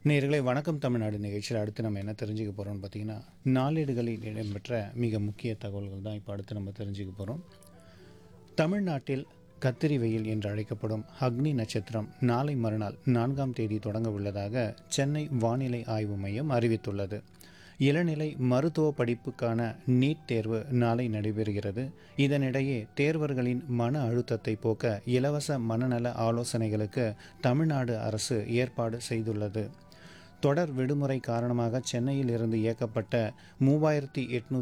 நேயர்களே வணக்கம் தமிழ்நாடு நிகழ்ச்சியில் அடுத்து நம்ம என்ன தெரிஞ்சுக்க போகிறோம்னு பார்த்தீங்கன்னா நாளேடுகளில் இடம்பெற்ற மிக முக்கிய தகவல்கள் தான் இப்போ அடுத்து நம்ம தெரிஞ்சுக்க போகிறோம் தமிழ்நாட்டில் கத்திரி வெயில் என்று அழைக்கப்படும் அக்னி நட்சத்திரம் நாளை மறுநாள் நான்காம் தேதி தொடங்க உள்ளதாக சென்னை வானிலை ஆய்வு மையம் அறிவித்துள்ளது இளநிலை மருத்துவ படிப்புக்கான நீட் தேர்வு நாளை நடைபெறுகிறது இதனிடையே தேர்வர்களின் மன அழுத்தத்தை போக்க இலவச மனநல ஆலோசனைகளுக்கு தமிழ்நாடு அரசு ஏற்பாடு செய்துள்ளது தொடர் விடுமுறை காரணமாக சென்னையில் இருந்து இயக்கப்பட்ட மூவாயிரத்தி எட்நூற்றி